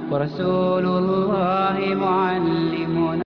ورسول الله معلمنا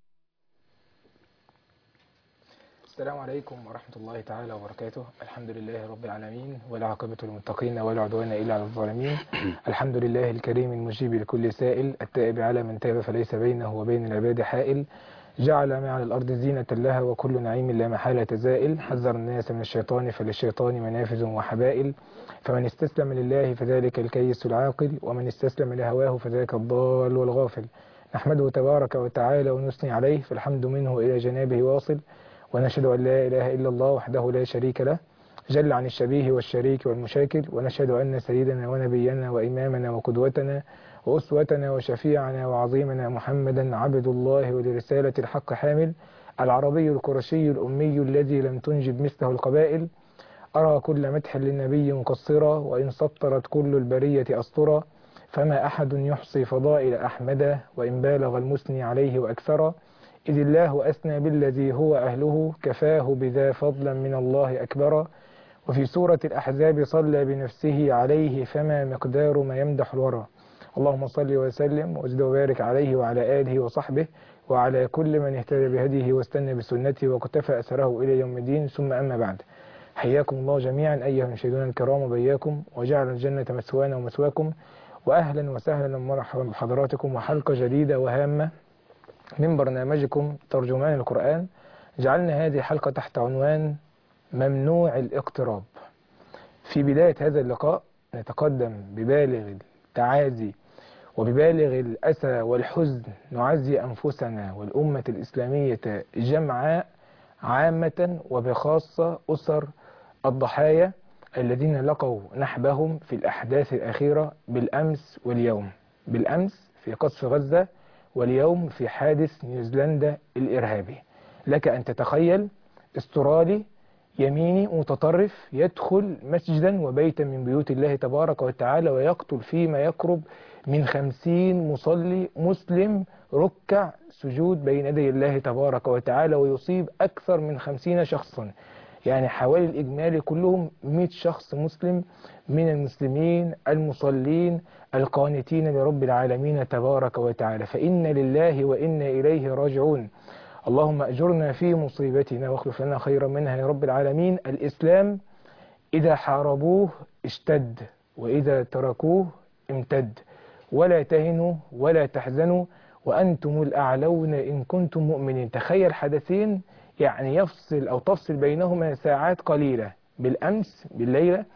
السلام عليكم ورحمة الله تعالى وبركاته الحمد لله رب العالمين ولا عاقبة للمتقين ولا عدوان إلا على الظالمين الحمد لله الكريم المجيب لكل سائل التائب على من تاب فليس بينه وبين العباد حائل جعل ما على الأرض زينة لها وكل نعيم لا محالة زائل حذر الناس من الشيطان فللشيطان منافذ وحبائل فمن استسلم لله فذلك الكيس العاقل ومن استسلم لهواه فذاك الضال والغافل نحمده تبارك وتعالى ونثني عليه فالحمد منه إلى جنابه واصل ونشهد أن لا إله إلا الله وحده لا شريك له جل عن الشبيه والشريك والمشاكل ونشهد أن سيدنا ونبينا وإمامنا وقدوتنا وأسوتنا وشفيعنا وعظيمنا محمدا عبد الله ولرسالة الحق حامل العربي القرشي الأمي الذي لم تنجب مثله القبائل أرى كل مدح للنبي مقصرا وإن سطرت كل البرية أسطرا فما أحد يحصي فضائل أحمد وإن بالغ المثني عليه وأكثرا إذ الله أثنى بالذي هو أهله كفاه بذا فضلا من الله أكبرا وفي سورة الأحزاب صلى بنفسه عليه فما مقدار ما يمدح الورى اللهم صل وسلم وزد وبارك عليه وعلى آله وصحبه وعلى كل من اهتدى بهديه واستنى بسنته وكتفى أثره إلى يوم الدين ثم أما بعد حياكم الله جميعا أيها المشاهدون الكرام وبياكم وجعل الجنة مثوانا ومثواكم وأهلا وسهلا ومرحبا بحضراتكم وحلقة جديدة وهامة من برنامجكم ترجمان القرآن جعلنا هذه الحلقة تحت عنوان ممنوع الاقتراب في بداية هذا اللقاء نتقدم ببالغ التعازي وببالغ الأسى والحزن نعزي أنفسنا والأمة الإسلامية جمعاء عامة وبخاصة أسر الضحايا الذين لقوا نحبهم في الأحداث الأخيرة بالأمس واليوم بالأمس في قصف غزة واليوم في حادث نيوزيلندا الإرهابي لك أن تتخيل استرالي يميني متطرف يدخل مسجدا وبيتا من بيوت الله تبارك وتعالى ويقتل فيما يقرب من خمسين مصلي مسلم ركع سجود بين يدي الله تبارك وتعالى ويصيب أكثر من خمسين شخصا يعني حوالي الإجمالي كلهم 100 شخص مسلم من المسلمين المصلين القانتين لرب العالمين تبارك وتعالى فإن لله وإنا إليه راجعون اللهم أجرنا في مصيبتنا واخلف لنا خيرا منها يا رب العالمين الإسلام إذا حاربوه اشتد وإذا تركوه امتد ولا تهنوا ولا تحزنوا وأنتم الأعلون إن كنتم مؤمنين تخيل حدثين يعني يفصل أو تفصل بينهما ساعات قليلة بالأمس بالليلة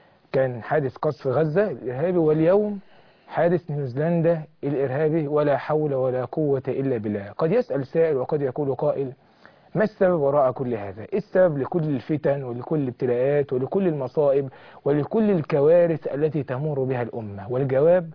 كان حادث قصف غزة الإرهابي واليوم حادث نيوزيلندا الإرهابي ولا حول ولا قوة إلا بالله قد يسأل سائل وقد يقول قائل ما السبب وراء كل هذا إيه السبب لكل الفتن ولكل الابتلاءات ولكل المصائب ولكل الكوارث التي تمر بها الأمة والجواب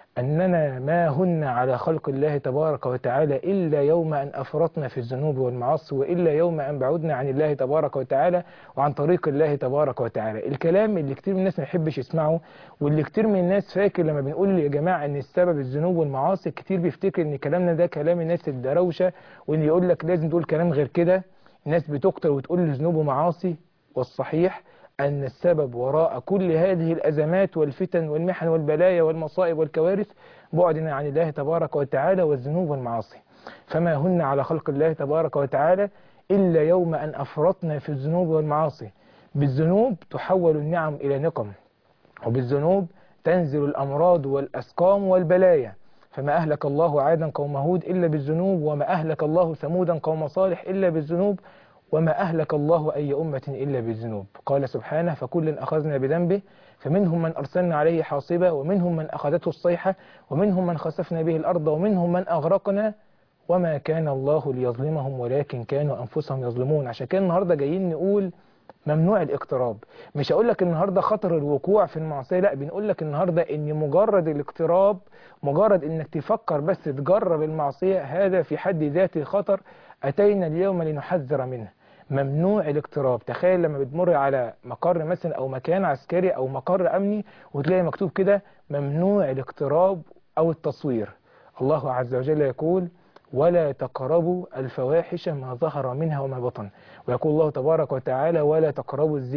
أننا ما هن على خلق الله تبارك وتعالى إلا يوم أن أفرطنا في الذنوب والمعاصي وإلا يوم أن بعدنا عن الله تبارك وتعالى وعن طريق الله تبارك وتعالى الكلام اللي كتير من الناس ما يحبش يسمعه واللي كتير من الناس فاكر لما بنقول يا جماعة أن السبب الذنوب والمعاصي كتير بيفتكر أن كلامنا ده كلام الناس الدروشة واللي يقول لك لازم تقول كلام غير كده الناس بتقتل وتقول ذنوب ومعاصي والصحيح أن السبب وراء كل هذه الأزمات والفتن والمحن والبلايا والمصائب والكوارث بعدنا عن الله تبارك وتعالى والذنوب والمعاصي فما هن على خلق الله تبارك وتعالى إلا يوم أن أفرطنا في الذنوب والمعاصي بالذنوب تحول النعم إلى نقم وبالذنوب تنزل الأمراض والأسقام والبلايا فما أهلك الله عادا قوم هود إلا بالذنوب وما أهلك الله ثمودا قوم صالح إلا بالذنوب وما أهلك الله أي أمة إلا بالذنوب قال سبحانه فكل أخذنا بذنبه فمنهم من أرسلنا عليه حاصبة ومنهم من أخذته الصيحة ومنهم من خسفنا به الأرض ومنهم من أغرقنا وما كان الله ليظلمهم ولكن كانوا أنفسهم يظلمون عشان كده النهاردة جايين نقول ممنوع الاقتراب مش هقول لك النهاردة خطر الوقوع في المعصية لا بنقول لك النهاردة ان مجرد الاقتراب مجرد انك تفكر بس تجرب المعصية هذا في حد ذاته خطر أتينا اليوم لنحذر منه ممنوع الاقتراب تخيل لما بتمر على مقر مثلا او مكان عسكري او مقر امني وتلاقي مكتوب كده ممنوع الاقتراب او التصوير الله عز وجل يقول ولا تقربوا الفواحش ما ظهر منها وما بطن ويقول الله تبارك وتعالى ولا تقربوا الزنا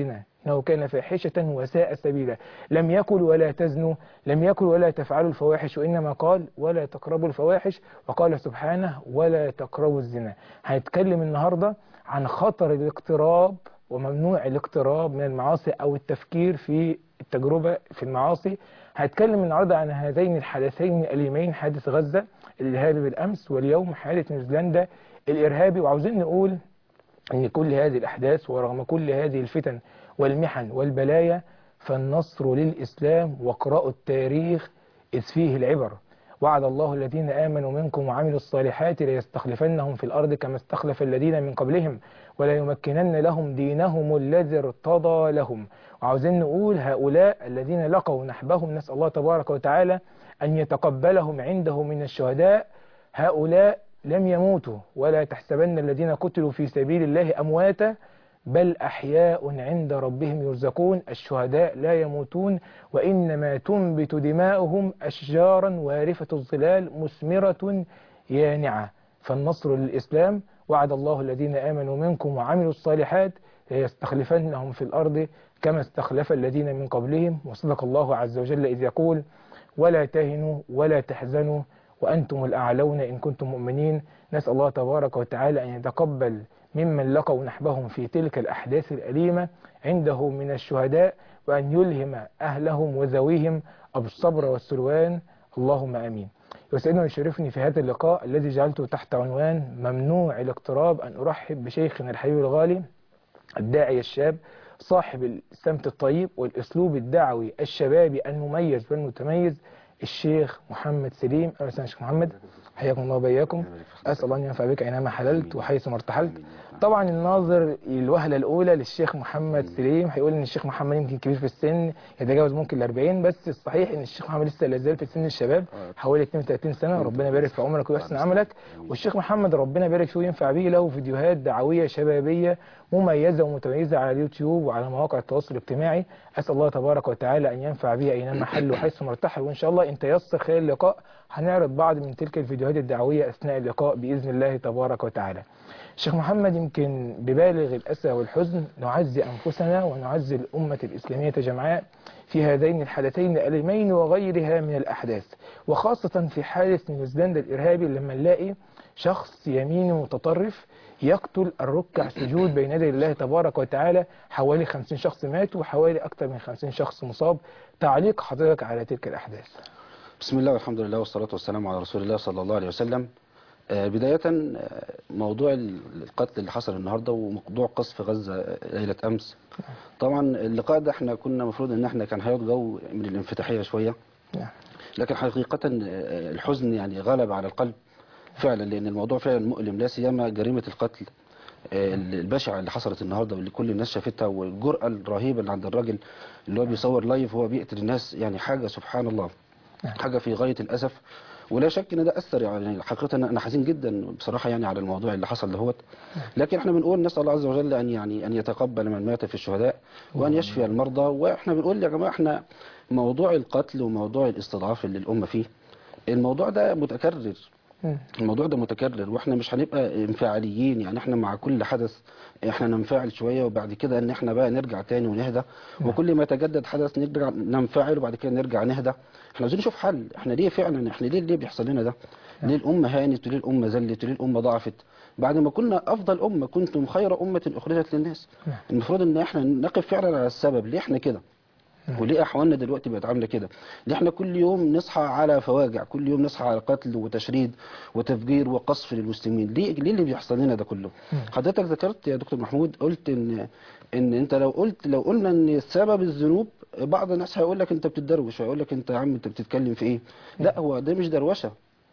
إنه كان فاحشة وساء سبيلا لم يكن ولا تزنوا لم يكن ولا تفعلوا الفواحش وإنما قال ولا تقربوا الفواحش وقال سبحانه ولا تقربوا الزنا هنتكلم النهاردة عن خطر الاقتراب وممنوع الاقتراب من المعاصي أو التفكير في التجربة في المعاصي هنتكلم النهاردة عن هذين الحدثين الأليمين حادث غزة الإرهابي بالأمس واليوم حادث نيوزيلندا الإرهابي وعاوزين نقول أن كل هذه الأحداث ورغم كل هذه الفتن والمحن والبلايا فالنصر للإسلام واقرأوا التاريخ إذ فيه العبر وعد الله الذين آمنوا منكم وعملوا الصالحات ليستخلفنهم في الأرض كما استخلف الذين من قبلهم ولا يمكنن لهم دينهم الذي ارتضى لهم وعاوزين نقول هؤلاء الذين لقوا نحبهم نسأل الله تبارك وتعالى أن يتقبلهم عنده من الشهداء هؤلاء لم يموتوا ولا تحسبن الذين قتلوا في سبيل الله أمواتا بل أحياء عند ربهم يرزقون الشهداء لا يموتون وإنما تنبت دماؤهم أشجارا وارفة الظلال مثمرة يانعة فالنصر للإسلام وعد الله الذين آمنوا منكم وعملوا الصالحات ليستخلفنهم في الأرض كما استخلف الذين من قبلهم وصدق الله عز وجل إذ يقول ولا تهنوا ولا تحزنوا وأنتم الأعلون إن كنتم مؤمنين نسأل الله تبارك وتعالى أن يتقبل ممن لقوا نحبهم في تلك الأحداث الأليمة عنده من الشهداء وأن يلهم أهلهم وذويهم الصبر والسلوان اللهم آمين يسعدني ويشرفني في هذا اللقاء الذي جعلته تحت عنوان ممنوع الاقتراب أن أرحب بشيخنا الحبيب الغالي الداعي الشاب صاحب السمت الطيب والأسلوب الدعوي الشبابي المميز والمتميز الشيخ محمد سليم أهلا وسهلا شيخ محمد حياكم الله وبياكم أسأل الله أن ينفع بك أينما حللت وحيث ما ارتحلت طبعا الناظر الوهلة الأولى للشيخ محمد سليم هيقول إن الشيخ محمد يمكن كبير في السن يتجاوز ممكن ال 40 بس الصحيح إن الشيخ محمد لسه لا زال في سن الشباب حوالي 32 سنة ربنا يبارك في عمرك ويحسن عملك والشيخ محمد ربنا يبارك فيه وينفع به له فيديوهات دعوية شبابية مميزة ومتميزة على اليوتيوب وعلى مواقع التواصل الاجتماعي أسأل الله تبارك وتعالى أن ينفع به أينما حل وحيث ما ارتحل وإن شاء الله إن تيسر خلال اللقاء هنعرض بعض من تلك الفيديوهات الدعوية أثناء اللقاء بإذن الله تبارك وتعالى شيخ محمد يمكن ببالغ الأسى والحزن نعزي أنفسنا ونعزي الأمة الإسلامية جمعاء في هذين الحدثين الأليمين وغيرها من الأحداث وخاصة في حادث نيوزيلندا الإرهابي لما نلاقي شخص يميني متطرف يقتل الركع سجود بين يدي الله تبارك وتعالى حوالي 50 شخص ماتوا وحوالي أكثر من 50 شخص مصاب تعليق حضرتك على تلك الأحداث بسم الله والحمد لله والصلاة والسلام على رسول الله صلى الله عليه وسلم آه، بداية آه، موضوع القتل اللي حصل النهاردة وموضوع قصف غزة آه، ليلة أمس طبعا اللقاء ده احنا كنا مفروض ان احنا كان هيقعد جو من الانفتاحية شوية نعم. لكن حقيقة آه، الحزن يعني غلب على القلب فعلا لأن الموضوع فعلا مؤلم لا سيما جريمة القتل آه، البشعة اللي حصلت النهاردة واللي كل الناس شافتها والجرأة الرهيبة اللي عند الراجل اللي هو بيصور لايف وهو بيقتل الناس يعني حاجة سبحان الله نعم. حاجة في غاية الأسف ولا شك ان ده اثر يعني حقيقه انا حزين جدا بصراحه يعني على الموضوع اللي حصل دهوت لكن احنا بنقول نسال الله عز وجل ان يعني ان يتقبل من مات في الشهداء وان يشفي المرضى واحنا بنقول يا جماعه احنا موضوع القتل وموضوع الاستضعاف اللي الامه فيه الموضوع ده متكرر مم. الموضوع ده متكرر واحنا مش هنبقى انفعاليين يعني احنا مع كل حدث احنا ننفعل شوية وبعد كده ان احنا بقى نرجع تاني ونهدى وكل ما يتجدد حدث نرجع ننفعل وبعد كده نرجع نهدى احنا عايزين نشوف حل احنا ليه فعلا احنا ليه ليه بيحصل لنا ده ليه الامة هانت وليه الامة زلت وليه الامة ضعفت بعد ما كنا افضل امة كنتم خير امة اخرجت للناس نعم. المفروض ان احنا نقف فعلا على السبب ليه احنا كده وليه احوالنا دلوقتي بقت عامله كده ليه احنا كل يوم نصحى على فواجع كل يوم نصحى على قتل وتشريد وتفجير وقصف للمسلمين ليه ليه اللي بيحصل لنا ده كله حضرتك ذكرت يا دكتور محمود قلت ان ان انت لو قلت لو قلنا ان سبب الذنوب بعض الناس هيقول لك انت بتدروش هيقول لك انت يا عم انت بتتكلم في ايه لا هو ده مش دروشه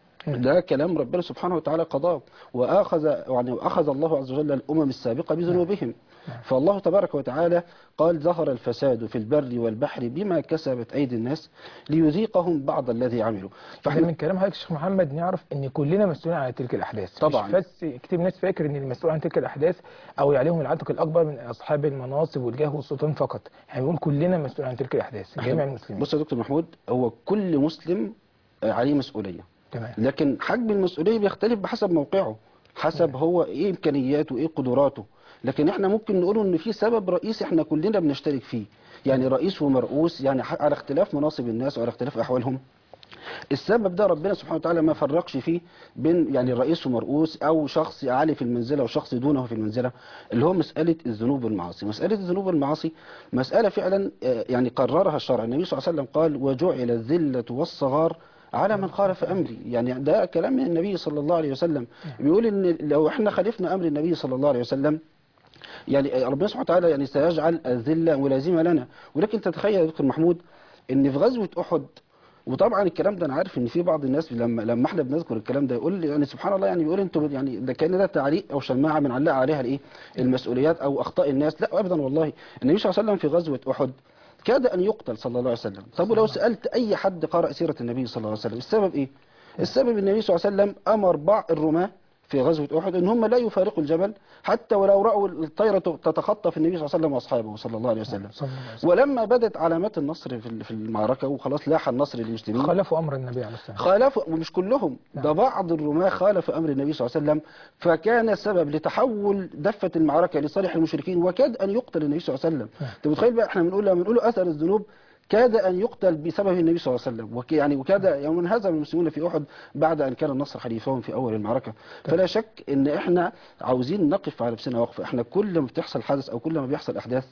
ده كلام ربنا سبحانه وتعالى قضاه واخذ يعني اخذ الله عز وجل الامم السابقه بذنوبهم فالله تبارك وتعالى قال ظهر الفساد في البر والبحر بما كسبت ايدي الناس ليذيقهم بعض الذي عملوا فاحنا من كلام حضرتك شيخ محمد نعرف ان كلنا مسؤولين عن تلك الاحداث طبعاً. مش بس كتير ناس فاكر ان المسؤول عن تلك الاحداث او عليهم العاتق الاكبر من اصحاب المناصب والجاه والسلطان فقط يعني بنقول كلنا مسؤولين عن تلك الاحداث جميع المسلمين بص يا دكتور محمود هو كل مسلم عليه مسؤوليه تمام لكن حجم المسؤوليه بيختلف بحسب موقعه حسب هو ايه امكانياته ايه قدراته لكن احنا ممكن نقول ان في سبب رئيسي احنا كلنا بنشترك فيه يعني رئيس ومرؤوس يعني ح- على اختلاف مناصب الناس وعلى اختلاف احوالهم السبب ده ربنا سبحانه وتعالى ما فرقش فيه بين يعني رئيس ومرؤوس او شخص عالي في المنزله وشخص دونه في المنزله اللي هو مساله الذنوب والمعاصي مساله الذنوب والمعاصي مساله فعلا آه، يعني قررها الشرع النبي صلى الله عليه وسلم قال وجعل الذله والصغار على من خالف امري يعني ده كلام من النبي صلى الله عليه وسلم بيقول ان لو احنا خالفنا امر النبي صلى الله عليه وسلم يعني ربنا سبحانه وتعالى يعني سيجعل الذله ملازمه لنا ولكن تتخيل يا دكتور محمود ان في غزوه احد وطبعا الكلام ده انا عارف ان في بعض الناس لما لما احنا بنذكر الكلام ده يقول لي يعني سبحان الله يعني بيقول انتوا يعني ده كان ده تعليق او شماعه بنعلق عليها الايه المسؤوليات او اخطاء الناس لا ابدا والله النبي صلى الله عليه وسلم في غزوه احد كاد ان يقتل صلى الله عليه وسلم طب ولو سالت اي حد قرأ سيره النبي صلى الله عليه وسلم السبب ايه السبب النبي صلى الله عليه وسلم امر بعض الرماه في غزوة أحد إن هم لا يفارقوا الجبل حتى ولو رأوا الطيرة تتخطف النبي صلى الله عليه وسلم وأصحابه صلى الله عليه وسلم صلى الله عليه وسلم. ولما بدت علامات النصر في في المعركة وخلاص لاح النصر للمسلمين خالفوا امر النبي عليه السلام خالفوا ومش كلهم نعم. ده بعض الرماة خالف أمر النبي صلى الله عليه وسلم فكان سبب لتحول دفة المعركة لصالح المشركين وكاد أن يقتل النبي صلى الله عليه وسلم نعم. أنت متخيل بقى احنا بنقول لما بنقول أثر الذنوب كاد أن يقتل بسبب النبي صلى الله عليه وسلم وك يعني وكاد يعني انهزم المسلمون في أحد بعد أن كان النصر حليفهم في أول المعركة فلا شك إن احنا عاوزين نقف على نفسنا وقفة احنا كل ما بتحصل حدث أو كل ما بيحصل أحداث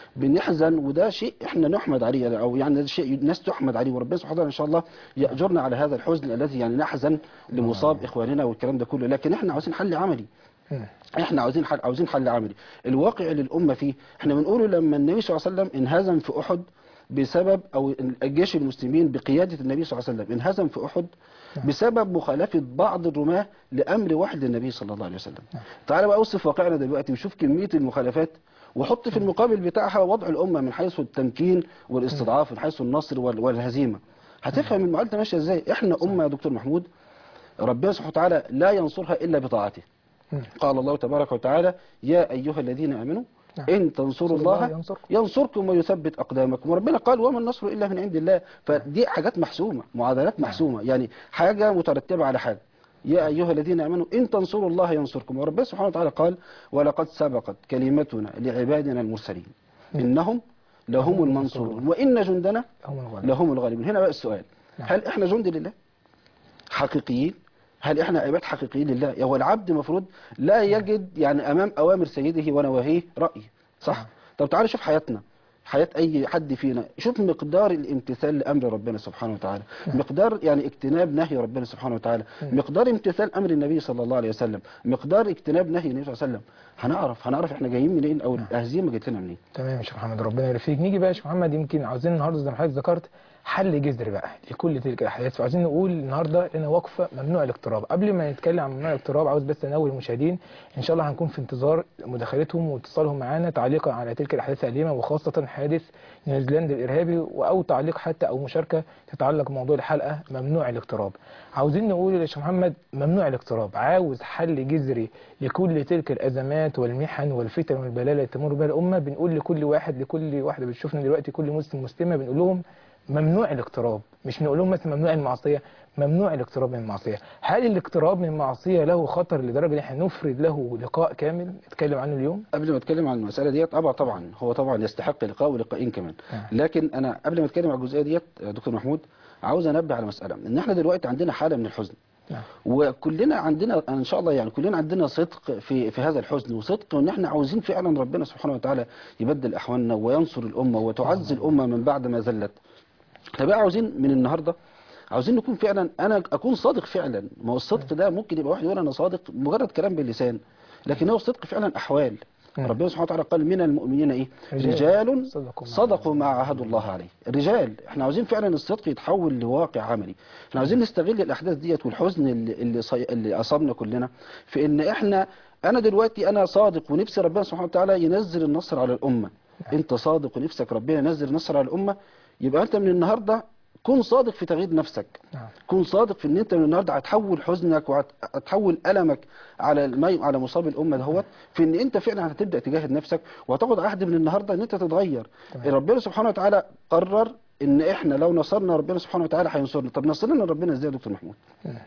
بنحزن وده شيء احنا نحمد عليه او يعني ده شيء الناس تحمد عليه وربنا سبحانه وتعالى ان شاء الله ياجرنا على هذا الحزن الذي يعني نحزن لمصاب اخواننا والكلام ده كله لكن احنا عاوزين حل عملي مم. احنا عاوزين حل عاوزين حل عملي الواقع اللي الامه فيه احنا بنقوله لما النبي صلى الله عليه وسلم انهزم في احد بسبب او الجيش المسلمين بقياده النبي صلى الله عليه وسلم انهزم في احد بسبب مخالفه بعض الرماه لامر واحد للنبي صلى الله عليه وسلم تعال بقى اوصف واقعنا دلوقتي وشوف كميه المخالفات وحط في المقابل بتاعها وضع الامه من حيث التمكين والاستضعاف من حيث النصر وال- والهزيمه هتفهم المعادله ماشيه ازاي احنا امه يا دكتور محمود ربنا سبحانه وتعالى لا ينصرها الا بطاعته مم. قال الله تبارك وتعالى يا أيها الذين آمنوا نعم. إن تنصروا الله ينصركم. ينصركم ويثبت أقدامكم وربنا قال وما النصر إلا من عند الله فدي حاجات محسومة معادلات محسومة يعني حاجة مترتبة على حاجة يا أيها الذين آمنوا إن تنصروا الله ينصركم وربنا سبحانه وتعالى قال ولقد سبقت كلمتنا لعبادنا المرسلين إنهم لهم المنصورون وإن جندنا هم الغالب لهم الغالبون هنا بقى السؤال نعم. هل احنا جند لله حقيقيين هل احنا عباد حقيقيين لله هو العبد مفروض لا يجد يعني امام اوامر سيده ونواهيه راي صح نعم. طب تعالى شوف حياتنا حياة أي حد فينا شوف مقدار الامتثال لأمر ربنا سبحانه وتعالى مقدار يعني اجتناب نهي ربنا سبحانه وتعالى مقدار امتثال أمر النبي صلى الله عليه وسلم مقدار اجتناب نهي النبي صلى الله عليه وسلم هنعرف هنعرف احنا جايين منين أو الهزيمة جت لنا منين تمام يا شيخ محمد ربنا يبارك فيك نيجي بقى يا شيخ محمد يمكن عاوزين النهارده زي ما حضرتك ذكرت حل جذري بقى لكل تلك الاحداث فعاوزين نقول النهارده لنا وقفه ممنوع الاقتراب قبل ما نتكلم عن ممنوع الاقتراب عاوز بس انوه المشاهدين ان شاء الله هنكون في انتظار مداخلتهم واتصالهم معانا تعليقا على تلك الاحداث الاليمه وخاصه حادث نيوزيلندا الارهابي او تعليق حتى او مشاركه تتعلق بموضوع الحلقه ممنوع الاقتراب عاوزين نقول يا شيخ محمد ممنوع الاقتراب عاوز حل جذري لكل تلك الازمات والمحن والفتن والبلاء اللي تمر بها الامه بنقول لكل واحد لكل واحده بتشوفنا دلوقتي كل مسلم مسلمه بنقول لهم ممنوع الاقتراب مش نقول لهم مثلا ممنوع المعصيه ممنوع الاقتراب من المعصيه هل الاقتراب من المعصيه له خطر لدرجه ان احنا نفرد له لقاء كامل نتكلم عنه اليوم قبل ما اتكلم عن المساله ديت طبعا طبعا هو طبعا يستحق لقاء ولقاءين كمان نعم. لكن انا قبل ما اتكلم عن الجزئيه ديت يا دكتور محمود عاوز انبه على مساله ان احنا دلوقتي عندنا حاله من الحزن نعم. وكلنا عندنا ان شاء الله يعني كلنا عندنا صدق في في هذا الحزن وصدق ان احنا عاوزين فعلا ربنا سبحانه وتعالى يبدل احوالنا وينصر الامه وتعز الامه من بعد ما زلت فبقى عاوزين من النهارده عاوزين نكون فعلا انا اكون صادق فعلا ما هو الصدق ده ممكن يبقى واحد يقول انا صادق مجرد كلام باللسان لكن هو الصدق فعلا احوال مم. ربنا سبحانه وتعالى قال من المؤمنين ايه رجال رجال صدقوا مع صدقوا ما عاهدوا الله عليه الرجال احنا عاوزين فعلا الصدق يتحول لواقع عملي احنا عاوزين نستغل الاحداث ديت والحزن اللي اللي, صي... اللي اصابنا كلنا في ان احنا انا دلوقتي انا صادق ونفسي ربنا سبحانه وتعالى ينزل النصر على الامه انت صادق ونفسك ربنا ينزل النصر على الامه يبقى انت من النهارده كن صادق في تغيير نفسك نعم. كن صادق في ان انت من النهارده هتحول حزنك وهتحول المك على المي على مصاب الامه دهوت في ان انت فعلا هتبدا تجاهد نفسك وهتاخد عهد من النهارده ان انت تتغير تمام. ربنا سبحانه وتعالى قرر ان احنا لو نصرنا ربنا سبحانه وتعالى هينصرنا طب نصرنا ربنا ازاي يا دكتور محمود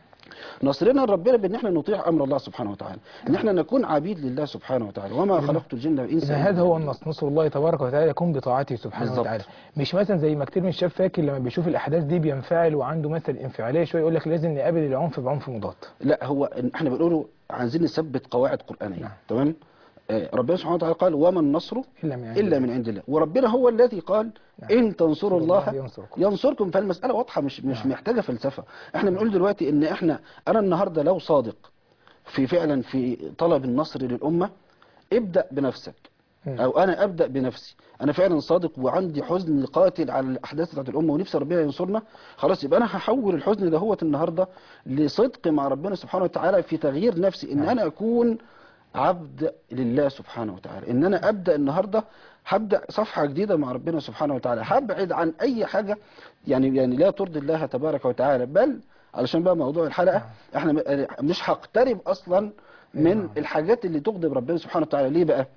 نصرنا ربنا بان احنا نطيع امر الله سبحانه وتعالى ان احنا نكون عبيد لله سبحانه وتعالى وما خلقت الجن والانس إذا إلا هذا هو النص نصر الله تبارك وتعالى يكون بطاعته سبحانه بالظبط. وتعالى مش مثلا زي ما كتير من الشباب فاكر لما بيشوف الاحداث دي بينفعل وعنده مثلا انفعاليه شويه يقول لك لازم نقابل العنف بعنف مضاد لا هو إن احنا بنقوله عايزين نثبت قواعد قرآنية نعم. تمام آه، ربنا سبحانه وتعالى قال وما النصر الا من عند إلا من عند الله وربنا هو الذي قال نعم. إن تنصروا الله ينصركم. ينصركم فالمسألة واضحة مش مش نعم. محتاجة فلسفة احنا بنقول دلوقتي إن احنا أنا النهاردة لو صادق في فعلا في طلب النصر للأمة ابدأ بنفسك مم. أو أنا أبدأ بنفسي أنا فعلا صادق وعندي حزن قاتل على الأحداث بتاعت الأمة ونفسي ربنا ينصرنا خلاص يبقى أنا هحول الحزن ده هو النهاردة لصدق مع ربنا سبحانه وتعالى في تغيير نفسي إن نعم. أنا أكون عبد لله سبحانه وتعالى إن أنا أبدأ النهاردة هبدأ صفحة جديدة مع ربنا سبحانه وتعالى هبعد عن أي حاجة يعني يعني لا ترضي الله تبارك وتعالى بل علشان بقى موضوع الحلقة احنا م- مش هقترب أصلا من نعم. الحاجات اللي تغضب ربنا سبحانه وتعالى ليه بقى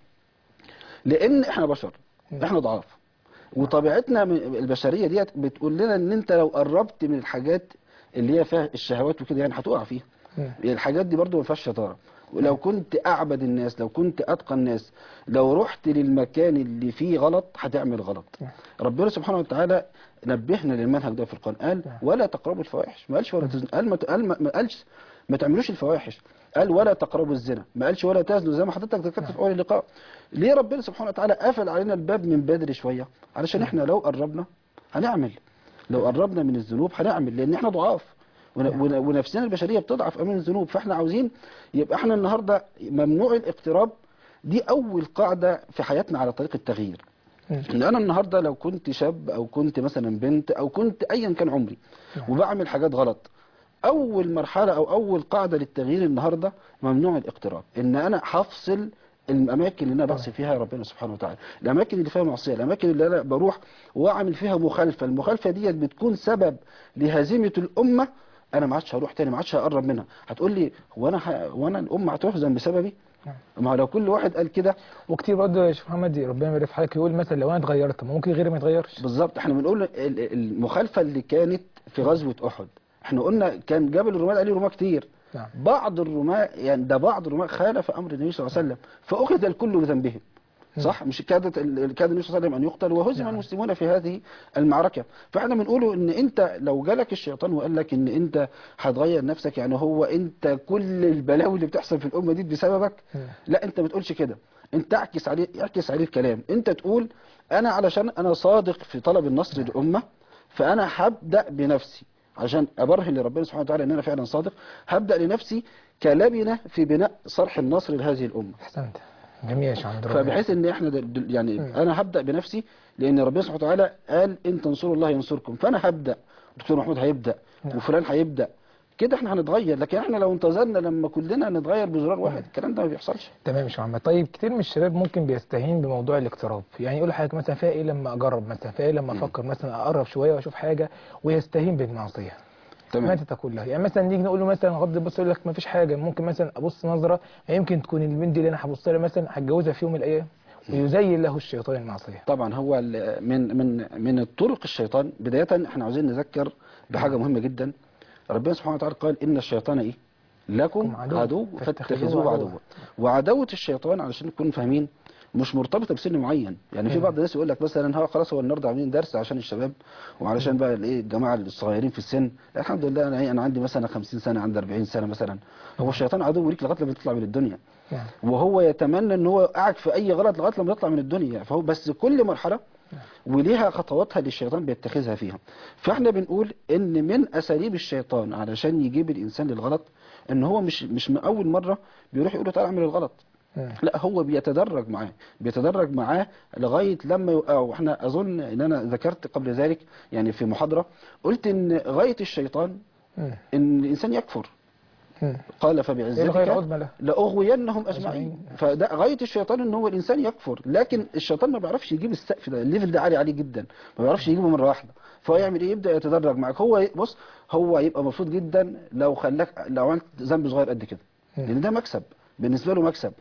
لان احنا بشر احنا ضعاف وطبيعتنا من- البشريه ديت بتقول لنا ان انت لو قربت من الحاجات اللي هي فيها الشهوات وكده يعني هتقع فيها مم. الحاجات دي برضو ما فيهاش شطاره ولو كنت اعبد الناس لو كنت اتقى الناس لو رحت للمكان اللي فيه غلط هتعمل غلط ربنا سبحانه وتعالى نبهنا للمنهج ده في القران قال ولا تقربوا الفواحش ما قالش ولا تزن قال ما قال ما ما قالش ما تعملوش الفواحش قال ولا تقربوا الزنا ما قالش ولا تزنوا زي ما حضرتك ذكرت في اول اللقاء ليه ربنا سبحانه وتعالى قفل علينا الباب من بدري شويه علشان احنا لو قربنا هنعمل لو قربنا من الذنوب هنعمل لان احنا ضعاف ون- ون- ونفسنا البشريه بتضعف امام الذنوب فاحنا عاوزين يبقى احنا النهارده ممنوع الاقتراب دي اول قاعده في حياتنا على طريق التغيير مم. ان انا النهارده لو كنت شاب او كنت مثلا بنت او كنت ايا كان عمري وبعمل حاجات غلط اول مرحله او اول قاعده للتغيير النهارده ممنوع الاقتراب ان انا هفصل الاماكن اللي انا بعصي فيها ربنا سبحانه وتعالى الاماكن اللي فيها معصيه الاماكن اللي انا بروح واعمل فيها مخالفه المخالفه ديت بتكون سبب لهزيمه الامه انا ما عادش هروح تاني ما عادش هقرب منها هتقول لي هو انا ه... هو انا الامه هتحزن بسببي ما هو لو كل واحد قال كده وكتير برضه يا شيخ محمد ربنا يبارك في حضرتك يقول مثلا لو انا اتغيرت ما ممكن غيري ما يتغيرش بالظبط احنا بنقول ال- ال- المخالفه اللي كانت في غزوه احد احنا قلنا كان جبل الرماة عليه رماة كتير نعم. بعض الرماة يعني ده بعض الرماة خالف امر النبي صلى الله عليه وسلم فاخذ الكل بذنبهم صح مش كادت ال- كاد النبي صلى الله عليه وسلم ان يقتل وهزم نعم. المسلمون في هذه المعركه فاحنا بنقوله ان انت لو جالك الشيطان وقال لك ان انت هتغير نفسك يعني هو انت كل البلاوي اللي بتحصل في الامه دي بسببك مم. لا انت ما تقولش كده انت اعكس عليه اعكس عليه الكلام انت تقول انا علشان انا صادق في طلب النصر للامه فانا هبدا بنفسي عشان ابرهن لربنا سبحانه وتعالى ان انا فعلا صادق هبدا لنفسي كلبنه في بناء صرح النصر لهذه الامه احسنت جميل يا شيخ محمد ربنا فبحيث ان احنا دل- دل- يعني مم. انا هبدا بنفسي لان ربنا سبحانه وتعالى قال ان تنصروا الله ينصركم فانا هبدا دكتور محمود هيبدا نعم. وفلان هيبدا كده احنا هنتغير لكن احنا لو انتظرنا لما كلنا نتغير بزرار واحد الكلام ده ما بيحصلش تمام يا شيخ محمد طيب كتير من الشباب ممكن بيستهين بموضوع الاقتراب يعني يقول لحضرتك مثلا فيها ايه لما اجرب مثلا فيها ايه لما افكر مثلا اقرب شويه واشوف حاجه ويستهين بالمعصيه ما انت تقول له يعني مثلا نيجي نقول له مثلا غض البصر يقول لك ما فيش حاجه ممكن مثلا ابص نظره يمكن تكون البنت دي اللي انا هبص لها مثلا هتجوزها في يوم من الايام ويزين له الشيطان المعصيه طبعا هو ال- من من من الطرق الشيطان بداية احنا عاوزين نذكر بحاجة مهمة جدا ربنا سبحانه وتعالى قال إن الشيطان إيه؟ لكم لكم عدو عدو فاتخذوه فاتخذوه عدوا. عدوا وعداوة الشيطان علشان نكون فاهمين مش مرتبطة بسن معين يعني في مم. بعض الناس يقول لك مثلا هو خلاص هو النهارده عاملين درس عشان الشباب وعلشان بقى الايه الجماعه الصغيرين في السن الحمد لله انا ايه انا عندي مثلا 50 سنه عندي 40 سنه مثلا هو الشيطان عدو ليك لغايه لما تطلع من الدنيا نعم وهو يتمنى ان هو قاعد في اي غلط لغايه لما يطلع من الدنيا فهو بس كل مرحله وليها خطواتها اللي الشيطان بيتخذها فيها فاحنا بنقول ان من اساليب الشيطان علشان يجيب الانسان للغلط ان هو مش مش من اول مره بيروح يقول له تعالى اعمل الغلط مم. لا هو بيتدرج معاه بيتدرج معاه لغايه لما يوقعه واحنا اظن ان انا ذكرت قبل ذلك يعني في محاضره قلت ان غايه الشيطان مم. ان الانسان يكفر مم. قال ايه فبعزتك الغير عظمى له لأغوينهم أجمعين فده غاية الشيطان إن هو الإنسان يكفر لكن الشيطان ما بيعرفش يجيب السقف ده الليفل ده عالي عليه جدا ما بيعرفش يجيبه مرة واحدة فهو يعمل إيه يبدأ يتدرج معاك هو ي- بص هو يبقى مبسوط جدا لو خلاك لو عملت ذنب صغير قد كده مم. لأن ده مكسب بالنسبة له مكسب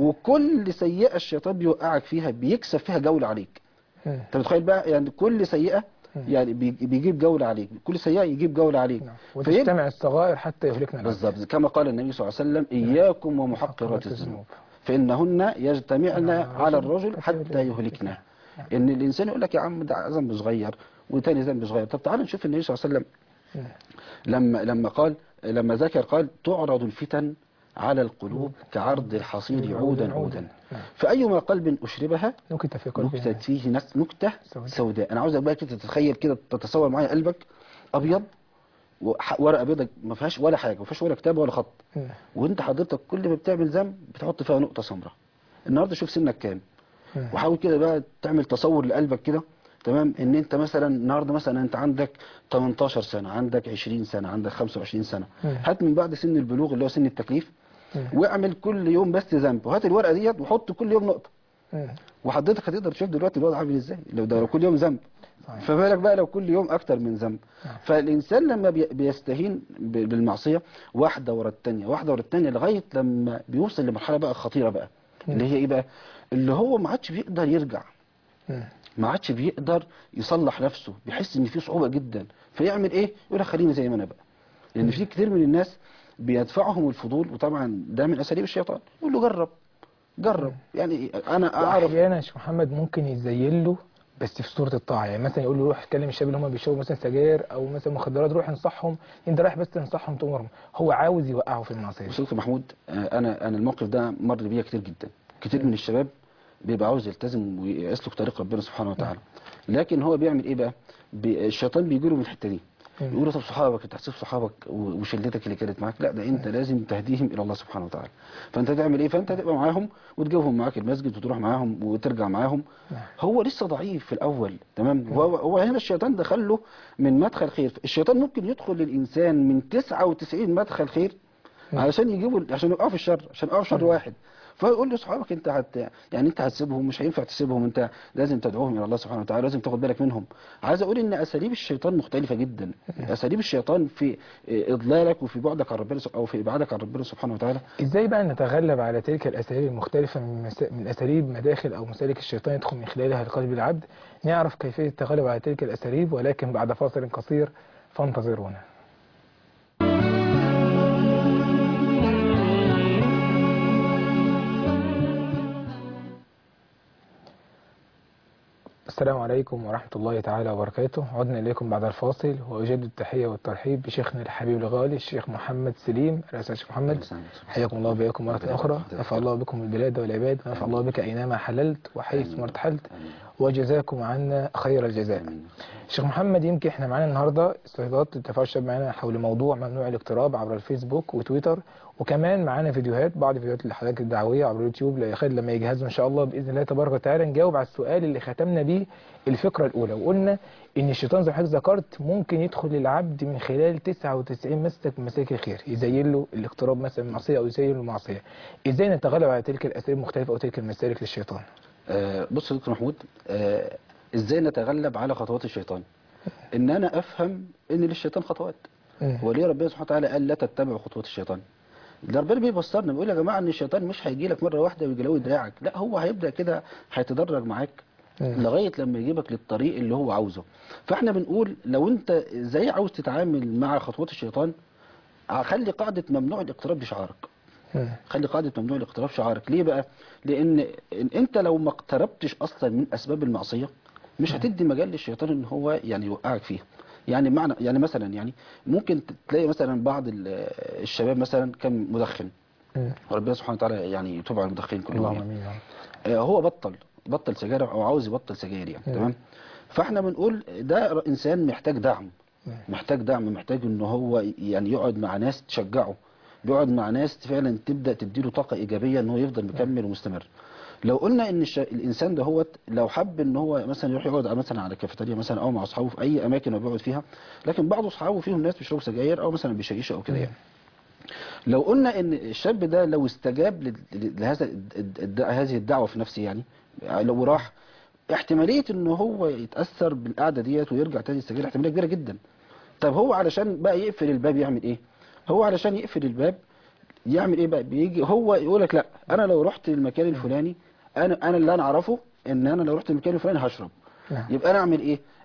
وكل سيئة الشيطان بيوقعك فيها بيكسب فيها جولة عليك مم. انت متخيل بقى يعني كل سيئة يعني بي- بيجيب جوله عليك كل سيئه يجيب جوله عليك نعم فيبقى- وتجتمع الصغائر حتى يهلكنا العبد. بالظبط كما قال النبي صلى الله عليه وسلم اياكم ومحقرات الذنوب فإنهن يجتمعن نعم. على الرجل حتى يهلكنا إن الإنسان يقول لك يا عم ده ذنب صغير وتاني ذنب صغير طب تعال نشوف النبي صلى الله عليه وسلم لما لما قال لما ذكر قال تعرض الفتن على القلوب كعرض الحصير عودا عودا نعم. فأيما قلب أشربها نكت في قلبي نكتت فيه نك- نكتة سوداء. سوداء أنا عاوزك بقى كده تتخيل كده تتصور معايا قلبك أبيض وح- ورقة بيضة ما فيهاش ولا حاجة ما فيهاش ولا كتاب ولا خط مم. وانت حضرتك كل ما بتعمل ذنب بتحط فيها نقطة سمراء النهارده شوف سنك كام مم. وحاول كده بقى تعمل تصور لقلبك كده تمام ان انت مثلا النهارده مثلا انت عندك 18 سنة عندك 20 سنة عندك 25 سنة مم. هات من بعد سن البلوغ اللي هو سن التكليف مم. واعمل كل يوم بس ذنب وهات الورقة ديت وحط كل يوم نقطة مم. وحضرتك هتقدر تشوف دلوقتي الوضع عامل ازاي لو ده لو كل يوم ذنب صحيح. فما بالك بقى لو كل يوم اكتر من ذنب نعم. فالانسان لما بي- بيستهين ب- بالمعصيه واحده ورا الثانيه واحده ورا الثانيه لغايه لما بيوصل لمرحله بقى خطيره بقى اللي هي ايه بقى اللي هو ما عادش بيقدر يرجع مم. ما عادش بيقدر يصلح نفسه بيحس ان في صعوبه جدا فيعمل ايه يقول لك خليني زي ما انا بقى لان في كتير من الناس بيدفعهم الفضول وطبعا ده من اساليب الشيطان يقول له جرب جرب يعني انا اعرف واحيانا يا شيخ محمد ممكن يزين له بس في صوره الطاعه يعني مثلا يقول له روح كلم الشباب اللي هم بيشربوا مثلا سجاير او مثلا مخدرات روح انصحهم انت رايح بس تنصحهم تؤمرهم هو عاوز يوقعه في المعصيه بص يا دكتور محمود آه، انا انا الموقف ده مر بيا كتير جدا كتير من الشباب بيبقى عاوز يلتزم ويسلك طريق ربنا سبحانه وتعالى لكن هو بيعمل ايه بقى بي الشيطان بيجي له من الحته دي مم. يقول له طب صحابك انت هتسيب صحابك و- وشلتك اللي كانت معاك لا ده انت لازم تهديهم الى الله سبحانه وتعالى فانت تعمل ايه فانت تبقى معاهم وتجيبهم معاك المسجد وتروح معاهم وترجع معاهم نعم. هو لسه ضعيف في الاول تمام هو هو هنا الشيطان دخل له من مدخل خير الشيطان ممكن يدخل للانسان من 99 مدخل خير علشان يجيبوا عشان يقعوا في الشر عشان يقعوا في شر واحد فيقول لاصحابك انت هت يعني انت هتسيبهم مش هينفع تسيبهم انت لازم تدعوهم الى الله سبحانه وتعالى لازم تاخد بالك منهم عايز اقول ان اساليب الشيطان مختلفه جدا اساليب الشيطان في اضلالك وفي بعدك عن ربنا سب- او في ابعادك عن ربنا سبحانه وتعالى ازاي بقى نتغلب على تلك الاساليب المختلفه من, مس... من اساليب مداخل او مسالك الشيطان يدخل من خلالها لقلب العبد نعرف كيفيه التغلب على تلك الاساليب ولكن بعد فاصل قصير فانتظرونا السلام عليكم ورحمة الله تعالى وبركاته عدنا إليكم بعد الفاصل وأجدد التحية والترحيب بشيخنا الحبيب الغالي الشيخ محمد سليم رئيس الشيخ محمد حياكم الله بكم مرة أخرى نفع الله بكم البلاد والعباد ونفع الله بك أينما حللت وحيث ما ارتحلت وجزاكم عنا خير الجزاء شيخ محمد يمكن احنا معانا النهارده استعدادات التفاعل الشباب معانا حول موضوع ممنوع الاقتراب عبر الفيسبوك وتويتر وكمان معانا فيديوهات بعض فيديوهات الحلقات الدعويه عبر اليوتيوب لأخد لما يجهزوا ان شاء الله باذن الله تبارك وتعالى نجاوب على السؤال اللي ختمنا بيه الفقره الاولى وقلنا ان الشيطان زي ما حضرتك ذكرت ممكن يدخل للعبد من خلال 99 مسلك من مسالك الخير يزين له الاقتراب مثلا من معصيه او يزين له معصيه ازاي نتغلب على تلك الاساليب المختلفه او تلك المسالك للشيطان آه، بص يا دكتور محمود آه، ازاي نتغلب على خطوات الشيطان ان انا افهم ان للشيطان خطوات مم. وليه ربنا سبحانه وتعالى قال لا تتبعوا خطوات الشيطان ده ربنا بيبصرنا بيقول يا جماعه ان الشيطان مش هيجي لك مره واحده ويجلوي دراعك لا هو هيبدا كده هيتدرج معاك مم. لغايه لما يجيبك للطريق اللي هو عاوزه فاحنا بنقول لو انت ازاي عاوز تتعامل مع خطوات الشيطان خلي قاعده ممنوع الاقتراب دي شعارك مم. خلي قاعده ممنوع الاقتراب شعارك ليه بقى لان إن انت لو ما اقتربتش اصلا من اسباب المعصيه مش هتدي مجال للشيطان ان هو يعني يوقعك فيها يعني معنى يعني مثلا يعني ممكن تلاقي مثلا بعض ال- الشباب مثلا كان مدخن مم. وربنا سبحانه وتعالى يعني يتوب على المدخنين كلهم اللهم يعني. امين يا رب. آه، هو بطل بطل سجاير او عاوز يبطل سجاير يعني مم. تمام فاحنا بنقول ده ر- انسان محتاج دعم مم. محتاج دعم محتاج ان هو يعني يقعد مع ناس تشجعه بيقعد مع ناس فعلا تبدا تديله طاقه ايجابيه ان هو يفضل مكمل ومستمر لو قلنا ان الش... الانسان ده هو لو حب ان هو مثلا يروح يقعد مثلا على كافيتيريا مثلا او مع اصحابه في اي اماكن هو بيقعد فيها لكن بعض اصحابه فيهم ناس بيشربوا سجاير او مثلا بيشيشوا او كده يعني لو قلنا ان الشاب ده لو استجاب لل- لهذا الد- الد- هذه الدعوه في نفسه يعني لو راح احتماليه ان هو يتاثر بالقعده ديت ويرجع تاني السجاير احتماليه كبيره جدا طب هو علشان بقى يقفل الباب يعمل ايه هو علشان يقفل الباب يعمل ايه بقى بيجي هو يقول لك لا انا لو رحت المكان الفلاني انا انا اللي انا اعرفه ان انا لو رحت المكان الفلاني هشرب نعم. يبقى انا اعمل ايه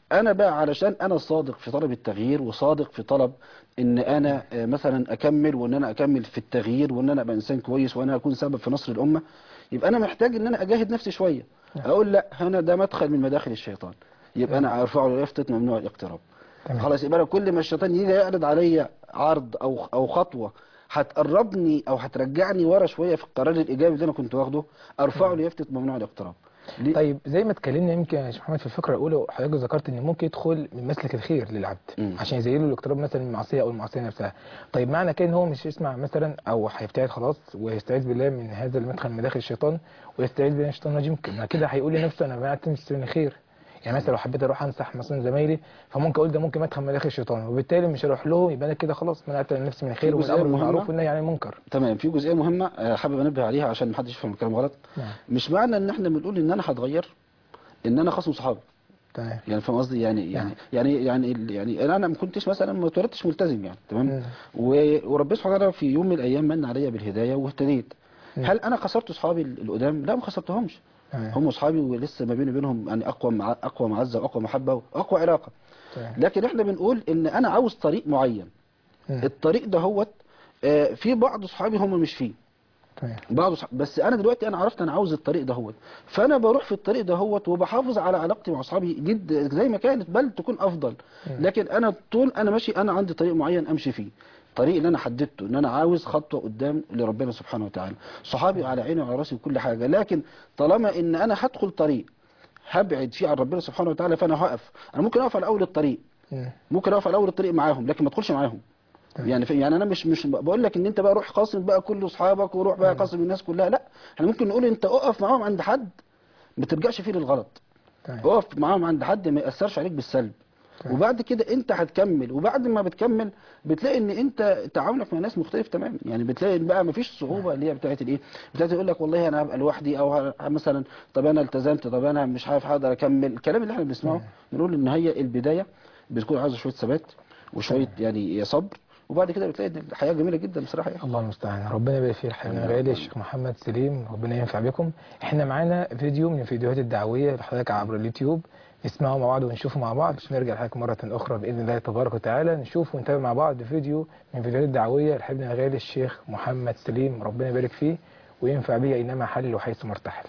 انا بقى علشان انا صادق في طلب التغيير وصادق في طلب ان انا آه، مثلا اكمل وان انا اكمل في التغيير وان انا ابقى انسان كويس وانا اكون سبب في نصر الامه يبقى انا محتاج ان انا اجاهد نفسي شويه اقول لا هنا ده مدخل من مداخل الشيطان يبقى انا ارفع له يافطه ممنوع الاقتراب تمام. خلاص يبقى انا كل ما الشيطان يجي يعرض عليا عرض او او خطوه هتقربني او هترجعني ورا شويه في القرار الايجابي اللي انا كنت واخده ارفعه ليافطه ممنوع الاقتراب ليه؟ طيب زي ما اتكلمنا يمكن يا شيخ محمد في الفقره الاولى حضرتك ذكرت ان ممكن يدخل من مسلك الخير للعبد مم. عشان يزين له الاقتراب مثلا من المعصيه او المعصيه نفسها طيب معنى كده ان هو مش يسمع مثلا او هيبتعد خلاص ويستعيذ بالله من هذا المدخل من مداخل الشيطان ويستعيذ بالله من الشيطان الرجيم ما كده هيقول لنفسه انا بعت من خير يعني مثلا لو حبيت اروح انصح مثلا زمايلي فممكن اقول ده ممكن مدخل من مداخل الشيطان وبالتالي مش هروح له يبقى انا كده خلاص منعت نفسي من في خير جزئية والامر مهمة. بالمعروف والنهي عن المنكر تمام في جزئيه مهمه آه، حابب انبه عليها عشان محدش يفهم الكلام غلط نعم مش معنى ان احنا بنقول ان انا هتغير ان انا خصم صحابي تمام يعني فاهم قصدي يعني يعني نعم. يعني يعني ال- يعني انا ما كنتش مثلا ما اتولدتش ملتزم يعني تمام مم. و- وربنا سبحانه وتعالى في يوم من الايام من عليا بالهدايه واهتديت مم. هل انا خسرت اصحابي ال- القدام لا ما خسرتهمش تمام هم اصحابي ولسه ما بيني وبينهم يعني اقوى مع اقوى معزه واقوى محبه واقوى علاقه تمام لكن احنا بنقول ان انا عاوز طريق معين مم. الطريق ده هوت آه، في بعض اصحابي هم مش فيه تمام بعض صح... بس انا دلوقتي انا عرفت انا عاوز الطريق دهوت فانا بروح في الطريق دهوت وبحافظ على علاقتي مع اصحابي جد زي ما كانت بل تكون افضل مم. لكن انا طول انا ماشي انا عندي طريق معين امشي فيه الطريق اللي انا حددته ان انا عاوز خطوه قدام لربنا سبحانه وتعالى صحابي على عيني وعلى راسي وكل حاجه لكن طالما ان انا هدخل طريق هبعد فيه عن ربنا سبحانه وتعالى فانا هقف انا ممكن اقف على اول الطريق مم. ممكن اقف على اول الطريق معاهم لكن ما ادخلش معاهم تمام. يعني في يعني انا مش مش بقول لك ان انت بقى روح قاسم بقى كل اصحابك وروح بقى قاسم الناس كلها لا احنا ممكن نقول انت اقف معاهم عند حد ما ترجعش فيه للغلط تمام اقف معاهم عند حد ما ياثرش عليك بالسلب تمام. وبعد كده انت هتكمل وبعد ما بتكمل بتلاقي ان انت تعاملك مع الناس مختلف تماما يعني بتلاقي إن بقى ما فيش صعوبه اللي هي بتاعت الايه بتاعت يقول لك والله انا هبقى لوحدي او ه- مثلا طب انا التزمت طب انا مش عارف هقدر اكمل الكلام اللي احنا بنسمعه بنقول ان هي البدايه بتكون عايزه شويه ثبات وشويه يعني صبر وبعد كده بتلاقي ان الحياه جميله جدا بصراحه يعني الله المستعان ربنا يبارك فيك حبيبنا الغالي الشيخ محمد سليم ربنا ينفع بكم احنا معانا فيديو من الفيديوهات الدعويه لحضرتك عبر اليوتيوب نسمعه مع بعض ونشوفه مع بعض عشان نرجع لحضرتك مره اخرى باذن الله تبارك وتعالى نشوف ونتابع مع بعض فيديو من الفيديوهات الدعويه لحبيبنا الغالي الشيخ محمد سليم ربنا يبارك فيه وينفع به اينما حل وحيث مرتحل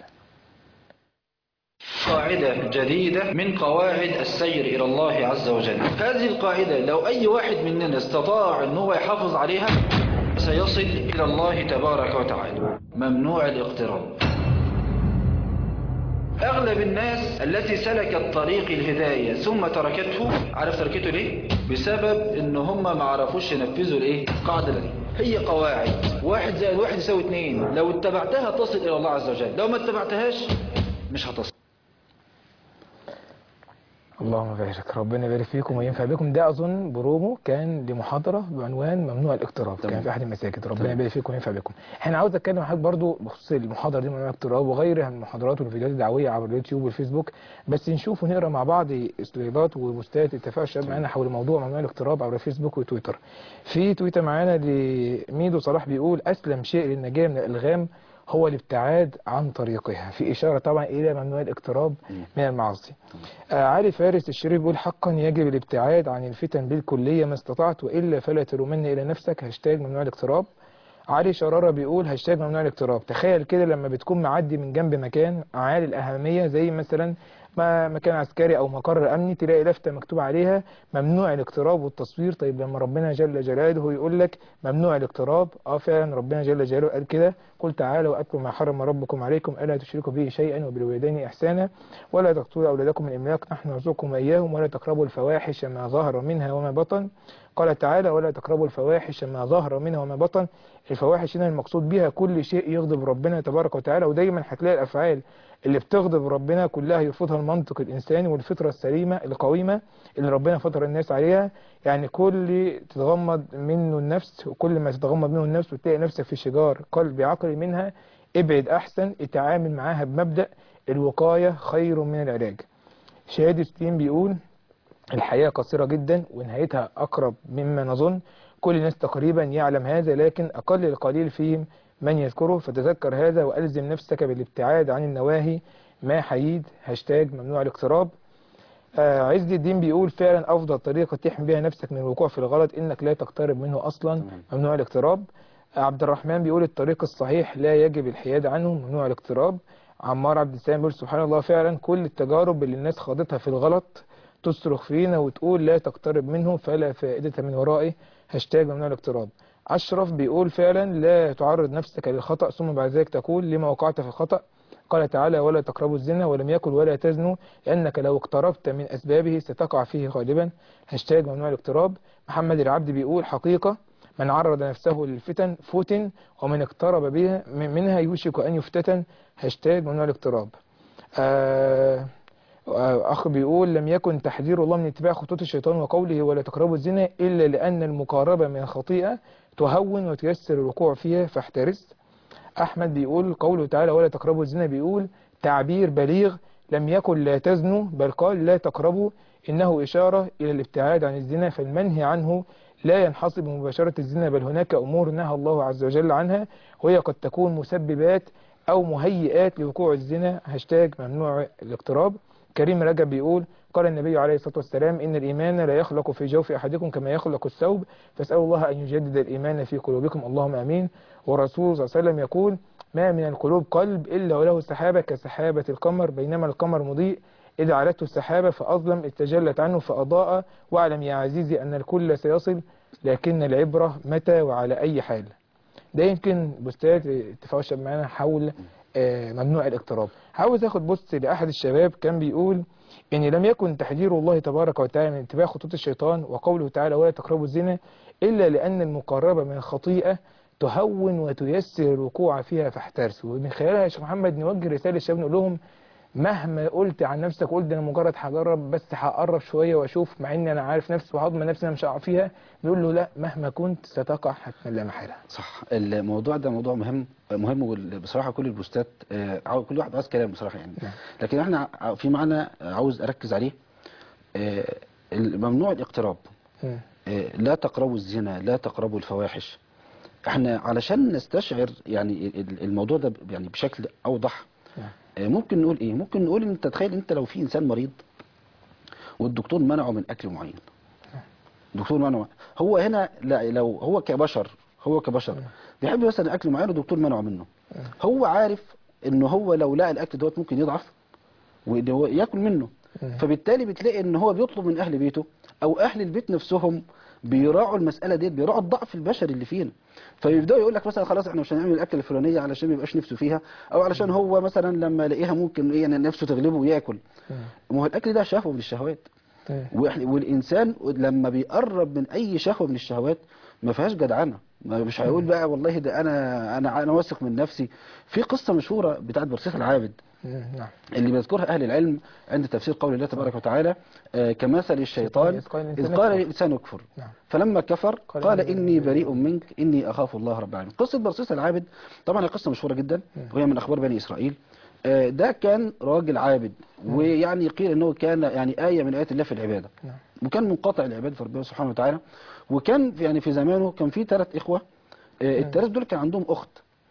قاعدة جديدة من قواعد السير إلى الله عز وجل هذه القاعدة لو أي واحد مننا استطاع أن هو يحافظ عليها سيصل إلى الله تبارك وتعالى ممنوع الاقتراب أغلب الناس التي سلكت طريق الهداية ثم تركته عارف تركته ليه؟ بسبب إن هم ما عرفوش ينفذوا الإيه؟ القاعدة دي هي قواعد واحد زائد واحد يساوي اتنين لو اتبعتها تصل إلى الله عز وجل لو ما اتبعتهاش مش هتصل اللهم بارك ربنا يبارك فيكم وينفع بكم ده اظن برومو كان لمحاضره بعنوان ممنوع الاقتراب تمام. كان في احد المساجد ربنا تمام. يبارك فيكم وينفع بكم احنا عاوز اتكلم معاك برضو بخصوص المحاضره دي ممنوع الاقتراب وغيرها من المحاضرات والفيديوهات الدعويه عبر اليوتيوب والفيسبوك بس نشوف ونقرا مع بعض سلايدات وبوستات اتفاق الشباب معانا حول موضوع ممنوع الاقتراب عبر الفيسبوك وتويتر في تويتر معانا لميدو صلاح بيقول اسلم شيء للنجاه من الالغام هو الابتعاد عن طريقها في إشارة طبعا إلى ممنوع الاقتراب من المعاصي آه علي فارس الشريف بيقول حقا يجب الابتعاد عن الفتن بالكلية ما استطعت وإلا فلا تلومن إلى نفسك هاشتاج ممنوع الاقتراب علي شرارة بيقول هاشتاج ممنوع الاقتراب تخيل كده لما بتكون معدي من جنب مكان عالي الأهمية زي مثلا ما مكان عسكري او مقر امني تلاقي لفته مكتوب عليها ممنوع الاقتراب والتصوير طيب لما ربنا جل جلاله يقول لك ممنوع الاقتراب اه فعلا ربنا جل جلاله قال كده قل تعالوا واتلوا ما حرم ربكم عليكم الا تشركوا به شيئا وبالوالدين احسانا ولا تقتلوا اولادكم من املاق نحن نرزقكم اياهم ولا تقربوا الفواحش ما ظهر منها وما بطن قال تعالى ولا تقربوا الفواحش ما ظهر منها وما بطن الفواحش هنا المقصود بها كل شيء يغضب ربنا تبارك وتعالى ودايما هتلاقي الافعال اللي بتغضب ربنا كلها يرفضها المنطق الانساني والفطره السليمه القويمه اللي ربنا فطر الناس عليها يعني كل تتغمض منه النفس وكل ما تتغمض منه النفس وتلاقي نفسك في شجار قلبي عقلي منها ابعد احسن اتعامل معاها بمبدا الوقايه خير من العلاج شهاده ستين بيقول الحياة قصيرة جدا ونهايتها أقرب مما نظن كل الناس تقريبا يعلم هذا لكن أقل القليل فيهم من يذكره فتذكر هذا وألزم نفسك بالابتعاد عن النواهي ما حييد هاشتاج ممنوع الاقتراب آه عز الدين بيقول فعلا افضل طريقه تحمي بها نفسك من الوقوع في الغلط انك لا تقترب منه اصلا تمام. ممنوع الاقتراب آه عبد الرحمن بيقول الطريق الصحيح لا يجب الحياد عنه ممنوع الاقتراب عمار عبد السلام بيقول سبحان الله فعلا كل التجارب اللي الناس خاضتها في الغلط تصرخ فينا وتقول لا تقترب منه فلا فائدة من ورائه هاشتاج ممنوع الاقتراب أشرف بيقول فعلا لا تعرض نفسك للخطأ ثم بعد ذلك تقول لما وقعت في الخطأ قال تعالى ولا تقربوا الزنا ولم يكن ولا تزنوا لأنك لو اقتربت من أسبابه ستقع فيه غالبا هاشتاج ممنوع الاقتراب محمد العبد بيقول حقيقة من عرض نفسه للفتن فتن ومن اقترب بها من- منها يوشك أن يفتتن هاشتاج ممنوع الاقتراب آه آه، أخ بيقول لم يكن تحذير الله من اتباع خطوط الشيطان وقوله ولا تقربوا الزنا إلا لأن المقاربة من الخطيئة تهون وتيسر الوقوع فيها فاحترس أحمد بيقول قوله تعالى ولا تقربوا الزنا بيقول تعبير بليغ لم يكن لا تزنوا بل قال لا تقربوا إنه إشارة إلى الابتعاد عن الزنا فالمنهي عنه لا ينحصر بمباشرة الزنا بل هناك أمور نهى الله عز وجل عنها وهي قد تكون مسببات أو مهيئات لوقوع الزنا هاشتاج ممنوع الاقتراب كريم رجب بيقول قال النبي عليه الصلاة والسلام إن الإيمان لا يخلق في جوف أحدكم كما يخلق الثوب فاسألوا الله أن يجدد الإيمان في قلوبكم اللهم آمين والرسول صلى الله عليه وسلم يقول ما من القلوب قلب إلا وله سحابة كسحابة القمر بينما القمر مضيء إذا علته السحابة فأظلم اتجلت عنه فأضاء واعلم يا عزيزي أن الكل سيصل لكن العبرة متى وعلى أي حال ده يمكن بوستات تفاوشب معانا حول آه، ممنوع الاقتراب عاوز اخد بوست لاحد الشباب كان بيقول ان لم يكن تحذير الله تبارك وتعالى من اتباع خطوط الشيطان وقوله تعالى ولا تقربوا الزنا الا لان المقاربه من الخطيئه تهون وتيسر الوقوع فيها فاحترسوا ومن خلالها يا شيخ محمد نوجه رساله للشباب نقول لهم مهما قلت عن نفسك قلت انا مجرد هجرب بس هقرب شويه واشوف مع اني انا عارف نفسي وهضمن نفسي انا مش هقع فيها نقول له لا مهما كنت ستقع حتما لا محاله صح الموضوع ده موضوع مهم مهم وال- بصراحه كل البوستات آه، عاو- كل واحد عايز كلام بصراحه يعني نعم. لكن احنا ع- في معنى عاوز اركز عليه آه، ممنوع الاقتراب مم. آه، لا تقربوا الزنا لا تقربوا الفواحش احنا علشان نستشعر يعني ال- ال- الموضوع ده ب- يعني بشكل اوضح نعم. آه، ممكن نقول ايه ممكن نقول ان انت تخيل انت لو في انسان مريض والدكتور منعه من اكل معين الدكتور منعه هو هنا لا لو هو كبشر هو كبشر بيحب مثلا اكل معين والدكتور منعه منه هو عارف ان هو لو لقى الاكل دوت ممكن يضعف وإن هو ياكل منه فبالتالي بتلاقي ان هو بيطلب من اهل بيته او اهل البيت نفسهم بيراعوا المساله ديت بيراعوا الضعف البشري اللي فينا فيبداوا يقول لك مثلا خلاص احنا مش هنعمل الاكل الفلانيه علشان ما يبقاش نفسه فيها او علشان هو مثلا لما يلاقيها ممكن ايه يعني نفسه تغلبه وياكل ما هو الاكل ده شهوه من الشهوات مم. وإحنا- والانسان لما بيقرب من اي شهوه من الشهوات ما فيهاش جدعنه ما مش هيقول بقى والله ده انا انا انا واثق من نفسي في قصه مشهوره بتاعت برصيس العابد مم. نعم اللي بيذكرها اهل العلم عند تفسير قول الله تبارك وتعالى آه، كمثل الشيطان إذ قال الإنسان اذ قال يكفر. الانسان يكفر نعم. فلما كفر قال قال إني اني بريء منك اني اخاف الله رب العالمين قصه برصيس العابد طبعا هي قصه مشهوره جدا وهي من اخبار بني اسرائيل آه، ده كان راجل عابد ويعني قيل انه كان يعني ايه من ايات الله في العباده نعم. وكان منقطع العباده في ربنا سبحانه وتعالى وكان في- يعني في زمانه كان في ثلاث اخوه آه، الثلاث دول كان عندهم اخت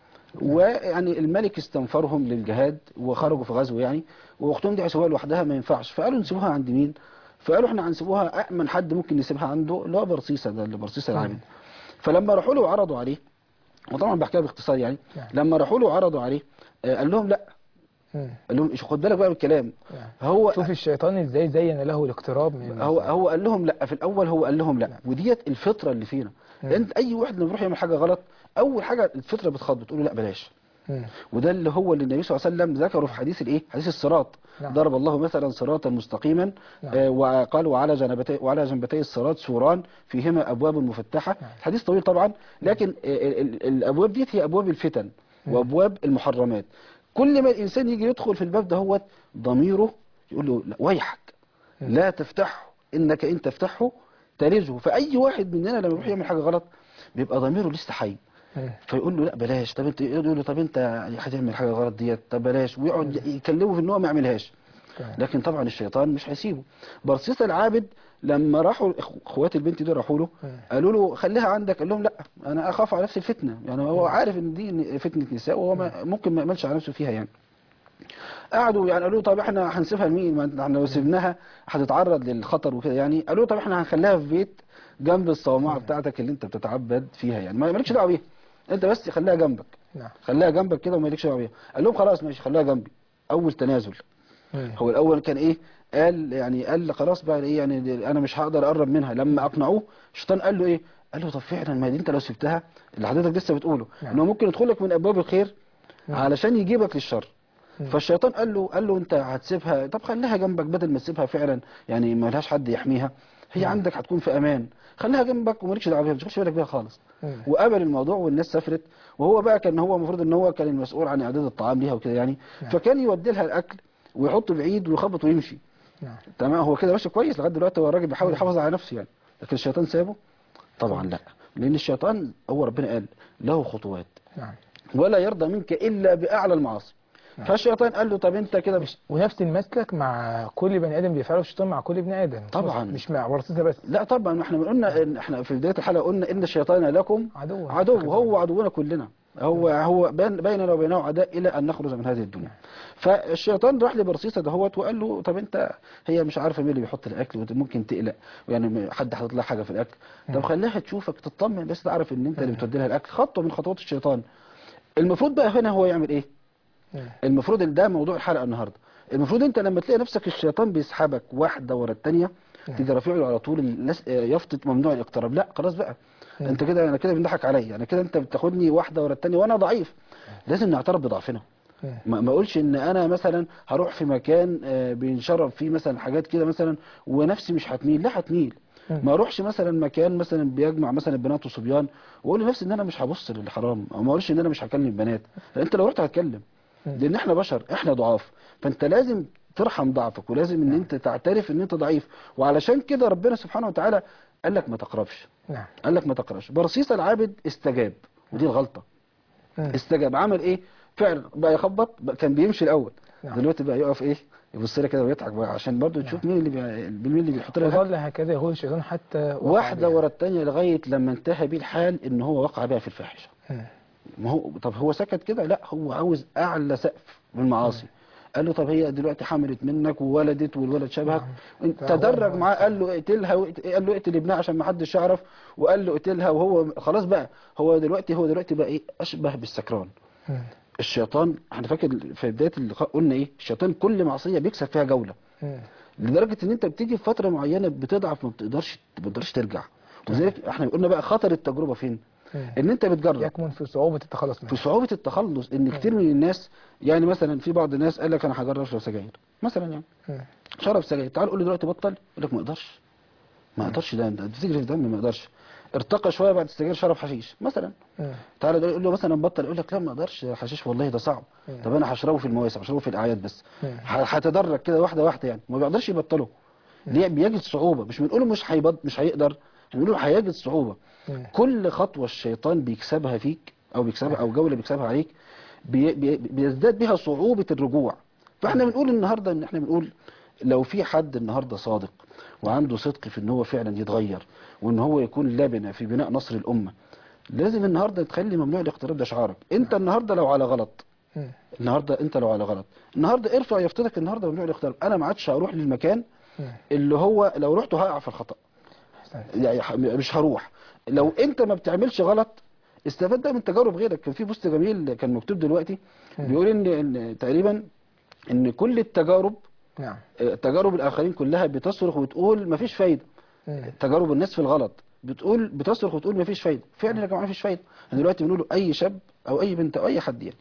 ويعني الملك استنفرهم للجهاد وخرجوا في غزو يعني واختهم دي هيسيبوها لوحدها ما ينفعش فقالوا نسيبوها عند مين فقالوا احنا هنسيبوها امن حد ممكن نسيبها عنده اللي هو برصيصه ده اللي برصيصه العابد فلما راحوا له وعرضوا عليه وطبعا بحكيها باختصار يعني نعم. لما راحوا له وعرضوا عليه آه، قال لهم لا مم. قال لهم إيش- خد بالك بقى من الكلام نعم. هو شوف الشيطان ازاي زين له الاقتراب من هو هو قال لهم لا في الاول هو قال لهم لا وديت الفطره اللي فينا انت اي واحد لما يروح يعمل حاجه غلط اول حاجه الفطره بتخاط بتقول له لا بلاش مم. وده اللي هو اللي النبي صلى الله عليه وسلم ذكره في حديث الايه حديث الصراط نعم. ضرب الله مثلا صراطا مستقيما نعم. آه وقال وعلى جنبتي وعلى جنبتي الصراط سوران فيهما ابواب مفتحه الحديث طويل طبعا لكن آه، ال- ال- الابواب دي هي ابواب الفتن وابواب المحرمات كل ما الانسان يجي يدخل في الباب ده هو ضميره يقول له لا ويحك لا تفتحه انك ان تفتحه تلجه فاي واحد مننا لما يروح يعمل حاجه غلط بيبقى ضميره لسه حي مم. فيقول له لا بلاش طب انت يقول له طب انت هتعمل حاجه غلط ديت طب بلاش ويقعد يكلمه في ان هو ما يعملهاش تمام. لكن طبعا الشيطان مش هيسيبه برصيص العابد لما راحوا إخ- اخوات البنت دول راحوا له مم. قالوا له خليها عندك قال لهم لا انا اخاف على نفسي الفتنه يعني هو عارف ان دي فتنه نساء وهو ما ممكن ما يعملش على نفسه فيها يعني قعدوا يعني قالوا طب احنا هنسيبها لمين ما احنا لو سيبناها هتتعرض للخطر وكده يعني قالوا طب احنا هنخليها في بيت جنب الصومعه بتاعتك اللي انت بتتعبد فيها يعني ما مالكش دعوه بيها انت بس خليها جنبك نعم خليها جنبك كده ومالكش دعوه بيها قال لهم خلاص ماشي خليها جنبي اول تنازل مم. هو الاول كان ايه قال يعني قال خلاص بقى ايه يعني دي- انا مش هقدر اقرب منها لما اقنعوه الشيطان قال له ايه قال له طب فعلا ما دي انت لو سبتها اللي حضرتك لسه بتقوله نعم. انه ممكن يدخل لك من ابواب الخير نعم. علشان يجيبك للشر مم. فالشيطان قال له قال له انت هتسيبها طب خليها جنبك بدل ما تسيبها فعلا يعني ما لهاش حد يحميها هي نعم. عندك هتكون في امان خليها جنبك ومالكش دعوه بيها ما تشغلش بالك بيها خالص مم. وقبل الموضوع والناس سافرت وهو بقى كان هو المفروض ان هو كان المسؤول عن اعداد الطعام ليها وكده يعني نعم. فكان يودي لها الاكل ويحطه بعيد ويخبط ويمشي نعم تمام هو كده ماشي كويس لغايه دلوقتي هو الراجل بيحاول يحافظ على نفسه يعني لكن الشيطان سابه طبعا لا لان الشيطان هو ربنا قال له خطوات نعم ولا يرضى منك الا باعلى المعاصي نعم. فالشيطان قال له طب انت كده مش ونفس المسلك مع كل بني ادم بيفعله الشيطان مع كل ابن ادم طبعاً. مش مش مع ورثتها بس لا طبعا ما احنا قلنا ان احنا في بدايه الحلقه قلنا ان الشيطان لكم عدو عدو هو عدونا كلنا هو هو بين بيننا وبينه عداء الى ان نخرج من هذه الدنيا فالشيطان راح لبرصيصه دهوت وقال له طب انت هي مش عارفه مين اللي بيحط الاكل وممكن تقلق يعني حد حاطط لها حاجه في الاكل طب خليها تشوفك تطمن بس تعرف ان انت اللي بتودي لها الاكل خطوه من خطوات الشيطان المفروض بقى هنا هو يعمل ايه مم. المفروض إن ده موضوع الحلقه النهارده المفروض انت لما تلاقي نفسك الشيطان بيسحبك واحده ورا الثانيه تيجي رافع له على طول الناس- يافطه ممنوع الاقتراب لا خلاص بقى مم. انت كده انا كده بنضحك عليا انا كده انت بتاخدني واحده ورا الثانيه وانا ضعيف لازم نعترف بضعفنا مم. ما ما اقولش ان انا مثلا هروح في مكان آه، بينشرب فيه مثلا حاجات كده مثلا ونفسي مش هتميل لا هتميل مم. ما اروحش مثلا مكان مثلا بيجمع مثلا بنات وصبيان واقول لنفسي ان انا مش هبص للحرام او ما اقولش ان انا مش هكلم بنات لا انت لو رحت هتكلم مم. لان احنا بشر احنا ضعاف فانت لازم ترحم ضعفك ولازم ان انت تعترف ان انت ضعيف وعلشان كده ربنا سبحانه وتعالى قال لك ما تقربش نعم قال لك ما تقربش برصيص العابد استجاب ودي الغلطه مم. استجاب عمل ايه فعلا بقى يخبط بقى كان بيمشي الاول نعم. دلوقتي بقى يقف ايه يبص لها كده ويضحك بقى عشان برضه تشوف مين اللي بي... مين اللي بيحط لها الأكل. وظل هكذا يقول الشيطان حتى وقع واحده بها. ورا الثانيه لغايه لما انتهى بيه الحال ان هو وقع بها في الفاحشه مم. ما هو طب هو سكت كده لا هو عاوز اعلى سقف من المعاصي قال له طب هي دلوقتي حملت منك وولدت والولد شبهك نعم. تدرج فهو- معاه قال له اقتلها وقت- قال له اقتل ابنها عشان ما حدش يعرف وقال له اقتلها وهو خلاص بقى هو دلوقتي هو دلوقتي بقى ايه اشبه بالسكران مم. الشيطان احنا فاكر في بدايه اللقاء قلنا ايه الشيطان كل معصيه بيكسب فيها جوله مم. لدرجه ان انت بتيجي في فتره معينه بتضعف ما بتقدرش ما بتقدرش ترجع وذلك احنا قلنا بقى خطر التجربه فين مم. ان انت بتجرب يكمن في صعوبة التخلص في منه صعوبة التخلص ان كتير من الناس يعني مثلا في بعض الناس قال لك انا هجرب اشرب سجاير مثلا يعني مم. شرب سجاير تعال قول له دلوقتي بطل يقول لك ما اقدرش ما اقدرش ده انت بتجري في دمي ما اقدرش ارتقى شويه بعد السجاير شرب حشيش مثلا مم. تعالى ده يقول له مثلا بطل يقول لك لا ما اقدرش حشيش والله ده صعب مم. طب انا هشربه في المواسم هشربه في الاعياد بس مم. ه- هتدرج كده واحده واحده يعني ما بيقدرش يبطله ليه بيجد صعوبه مش بنقوله مش هيبط مش هيقدر بنقوله هيجد صعوبه مم. كل خطوة الشيطان بيكسبها فيك أو بيكسبها أو جولة بيكسبها عليك بي بي بيزداد بها صعوبة الرجوع فاحنا بنقول النهاردة ان احنا بنقول لو في حد النهاردة صادق وعنده صدق في ان هو فعلا يتغير وان هو يكون لبنة في بناء نصر الأمة لازم النهاردة تخلي ممنوع الاقتراب ده شعارك انت النهاردة لو على غلط مم. النهاردة انت لو على غلط النهاردة ارفع يفتدك النهاردة ممنوع الاقتراب انا ما عادش هروح للمكان مم. اللي هو لو رحت هقع في الخطأ أحسنت. يعني ح- مش هروح لو انت ما بتعملش غلط استفاد ده من تجارب غيرك كان في بوست جميل كان مكتوب دلوقتي مم. بيقول ان ان تقريبا ان كل التجارب نعم آه، تجارب الاخرين كلها بتصرخ وتقول مفيش فايده مم. تجارب الناس في الغلط بتقول بتصرخ وتقول مفيش فايده فعلا يا جماعه مفيش فايده احنا دلوقتي بنقول اي شاب او اي بنت او اي حد يعني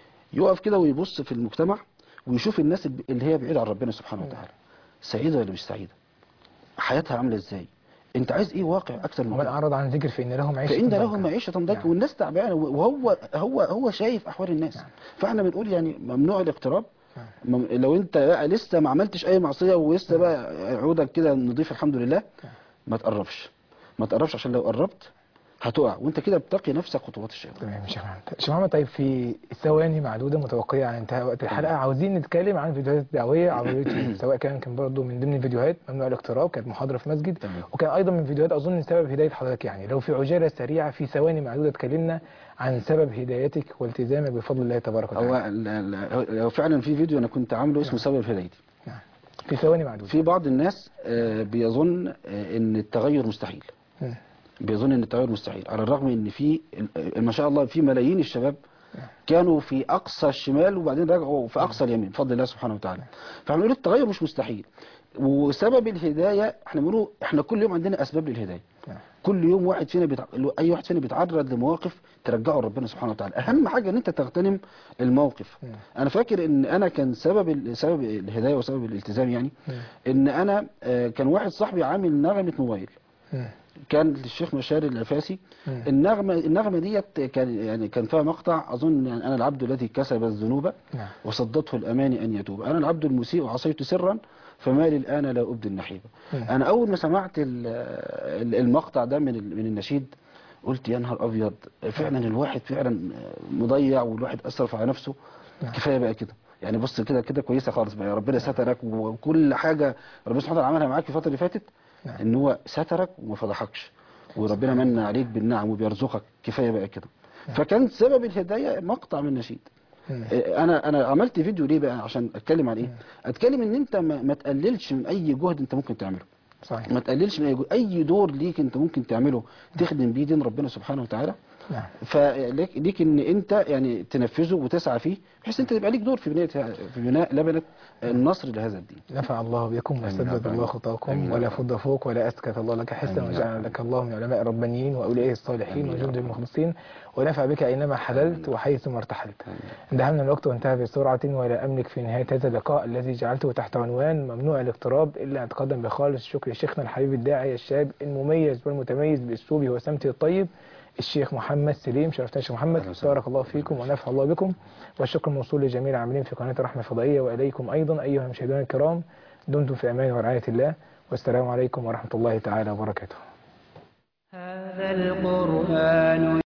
يقف كده ويبص في المجتمع ويشوف الناس اللي هي بعيده عن ربنا سبحانه وتعالى سعيده ولا مش سعيده حياتها عامله ازاي انت عايز ايه واقع اكتر من ومن كده أعرض عن ذكر فإن لهم عيشة فإن لهم ضنكا. معيشة ضنكا نعم. والناس تعبانة وهو هو هو شايف أحوال الناس فاحنا بنقول يعني ممنوع الاقتراب مم- لو انت بقى لسه ما عملتش اي معصية ولسه بقى عودك كده نضيف الحمد لله ما تقربش ما تقربش عشان لو قربت هتقع وانت كده بتقي نفسك خطوات الشيطان تمام يا شيخ محمد شيخ محمد طيب في ثواني معدوده متوقعه عن انتهاء وقت الحلقه عاوزين نتكلم عن فيديوهات دعويه على اليوتيوب سواء كان كان برضه من ضمن الفيديوهات ممنوع الاقتراب كانت محاضره في مسجد تمام. وكان ايضا من فيديوهات اظن سبب هدايه حضرتك يعني لو في عجاله سريعه في ثواني معدوده اتكلمنا عن سبب هدايتك والتزامك بفضل الله تبارك هو وتعالى ال- ال- هو فعلا في فيديو انا كنت عامله اسمه سبب هدايتي نعم. في ثواني معدوده في بعض الناس آه، بيظن آه، ان التغير مستحيل مم. بيظن ان التغير مستحيل على الرغم ان في ال- ما شاء الله في ملايين الشباب كانوا في اقصى الشمال وبعدين رجعوا في اقصى اليمين بفضل الله سبحانه وتعالى فاحنا بنقول التغير مش مستحيل وسبب الهدايه احنا بنقول احنا كل يوم عندنا اسباب للهدايه نعم. كل يوم واحد فينا بيتع... اي واحد فينا بيتعرض لمواقف ترجعه لربنا سبحانه وتعالى اهم حاجه ان انت تغتنم الموقف مم. انا فاكر ان انا كان سبب ال- سبب الهدايه وسبب الالتزام يعني مم. ان انا آه، كان واحد صاحبي عامل نغمه موبايل مم. كان للشيخ مشاري العفاسي مم. النغمه النغمه ديت كان يعني كان فيها مقطع اظن يعني انا العبد الذي كسب الذنوب نعم. وصدته الاماني ان يتوب انا العبد المسيء وعصيت سرا فما لي الان لا ابدي النحيب مم. انا اول ما سمعت ال- ال- المقطع ده من ال- من النشيد قلت يا نهار ابيض فعلا الواحد فعلا مضيع والواحد اسرف على نفسه نعم. كفايه بقى كده يعني بص كده كده كويسه خالص بقى ربنا سترك وكل حاجه ربنا سبحانه وتعالى عملها معاك في الفتره اللي فاتت نعم. ان هو سترك وما فضحكش وربنا من عليك بالنعم وبيرزقك كفايه بقى كده فكان سبب الهدايه مقطع من نشيد مم. إيه، انا انا عملت فيديو ليه بقى عشان اتكلم عن ايه اتكلم ان انت ما, ما تقللش من اي جهد انت ممكن تعمله صحيح ما تقللش من اي جهد اي دور ليك انت ممكن تعمله تخدم بيه دين ربنا سبحانه وتعالى نعم فليك ليك ان انت يعني تنفذه وتسعى فيه بحيث انت يبقى ليك دور في بناء في بناء لبنه النصر لهذا الدين نفع الله بكم آمين وسدد يا رب الله العالمين. خطاكم آمين يا ولا رب. فض فوق ولا أسكت الله لك حسنا آمين يا وجعل رب. لك الله من علماء الربانيين وأولياء الصالحين آمين يا وجند رب. المخلصين ونفع بك أينما حللت وحيثما ارتحلت اندهمنا الوقت وانتهى بسرعة ولا أملك في نهاية هذا اللقاء الذي جعلته تحت عنوان ممنوع الاقتراب إلا أن أتقدم بخالص الشكر لشيخنا الحبيب الداعية الشاب المميز والمتميز بأسلوبه وسمته الطيب الشيخ محمد سليم شرفتنا يا شيخ محمد أهلا وسهلا. بارك الله فيكم ونفع الله بكم والشكر موصول لجميع العاملين في قناة الرحمة الفضائية وإليكم أيضا أيها المشاهدون الكرام دمتم في أمان ورعاية الله والسلام عليكم ورحمة الله تعالى وبركاته هذا القرآن